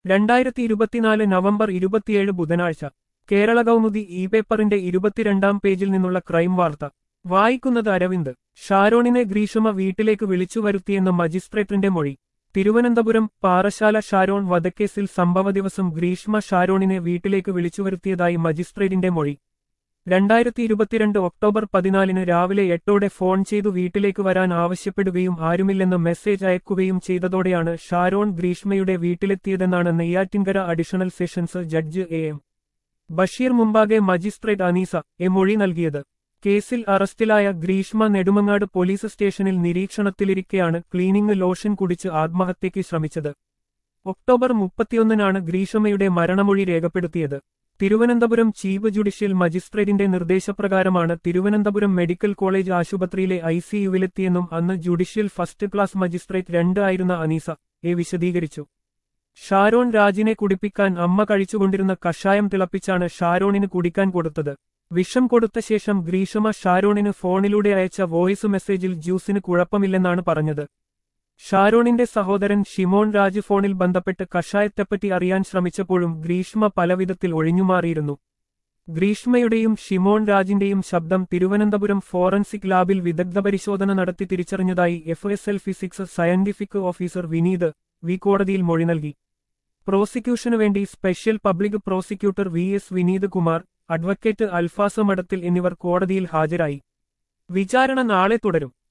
രണ്ടായിരത്തി ഇരുപത്തിനാല് നവംബർ ഇരുപത്തിയേഴ് ബുധനാഴ്ച കേരള കൗമുദി ഇ പേപ്പറിന്റെ ഇരുപത്തിരണ്ടാം പേജിൽ നിന്നുള്ള ക്രൈം വാർത്ത വായിക്കുന്നത് അരവിന്ദ് ഷാരോണിനെ ഗ്രീഷമ വീട്ടിലേക്ക് വിളിച്ചു വരുത്തിയെന്ന് മജിസ്ട്രേറ്റിന്റെ മൊഴി തിരുവനന്തപുരം പാറശാല ഷാരോൺ വധക്കേസിൽ സംഭവ ദിവസം ഗ്രീഷ്മ ഷാരോണിനെ വീട്ടിലേക്ക് വിളിച്ചുവരുത്തിയതായി മജിസ്ട്രേറ്റിന്റെ മൊഴി രണ്ടായിരത്തി ഇരുപത്തിരണ്ട് ഒക്ടോബർ പതിനാലിന് രാവിലെ എട്ടോടെ ഫോൺ ചെയ്തു വീട്ടിലേക്ക് വരാൻ ആവശ്യപ്പെടുകയും ആരുമില്ലെന്ന് മെസ്സേജ് അയക്കുകയും ചെയ്തതോടെയാണ് ഷാരോൺ ഗ്രീഷ്മയുടെ വീട്ടിലെത്തിയതെന്നാണ് Neyyattinkara additional sessions judge A M Basheer മുമ്പാകെ മജിസ്ട്രേറ്റ് അനീസ എ മൊഴി നൽകിയത് കേസിൽ അറസ്റ്റിലായ ഗ്രീഷ്മ നെടുമങ്ങാട് പോലീസ് സ്റ്റേഷനിൽ നിരീക്ഷണത്തിലിരിക്കെയാണ് ക്ലീനിംഗ് ലോഷൻ കുടിച്ച് ആത്മഹത്യയ്ക്ക് ശ്രമിച്ചത് ഒക്ടോബർ മുപ്പത്തിയൊന്നിനാണ് ഗ്രീഷ്മയുടെ മരണമൊഴി രേഖപ്പെടുത്തിയത് തിരുവനന്തപുരം ചീഫ് ജുഡീഷ്യൽ മജിസ്ട്രേറ്റിന്റെ നിർദ്ദേശപ്രകാരമാണ് തിരുവനന്തപുരം മെഡിക്കൽ കോളേജ് ആശുപത്രിയിലെ ഐസിയുവിലെത്തിയെന്നും അന്ന് ജുഡീഷ്യൽ ഫസ്റ്റ് ക്ലാസ് മജിസ്ട്രേറ്റ് രണ്ട് ആയിരുന്ന അനീസ എ വിശദീകരിച്ചു ഷാരോൺ രാജിനെ കുടിപ്പിക്കാൻ അമ്മ കഴിച്ചുകൊണ്ടിരുന്ന കഷായം തിളപ്പിച്ചാണ് ഷാരോണിന് കുടിക്കാൻ കൊടുത്തത് വിഷം കൊടുത്ത ശേഷം ഗ്രീഷമ ഷാരോണിന് ഫോണിലൂടെ അയച്ച വോയിസ് മെസ്സേജിൽ ജ്യൂസിന് കുഴപ്പമില്ലെന്നാണ് പറഞ്ഞത് ഷാരോണിന്റെ സഹോദരൻ ഷിമോൺ രാജ് ഫോണിൽ ബന്ധപ്പെട്ട് കഷായത്തെപ്പറ്റി അറിയാൻ ശ്രമിച്ചപ്പോഴും ഗ്രീഷ്മ പലവിധത്തിൽ ഒഴിഞ്ഞുമാറിയിരുന്നു ഗ്രീഷ്മയുടെയും ഷിമോൺ രാജിന്റെയും ശബ്ദം തിരുവനന്തപുരം ഫോറൻസിക് ലാബിൽ വിദഗ്ധ പരിശോധന നടത്തി തിരിച്ചറിഞ്ഞതായി F S L physics scientific officer Vineeth V കോടതിയിൽ മൊഴി നൽകി പ്രോസിക്യൂഷനു വേണ്ടി special public prosecutor V S Vineeth Kumar advocate Alfasa Madathil എന്നിവർ കോടതിയിൽ ഹാജരായി വിചാരണ നാളെ തുടരും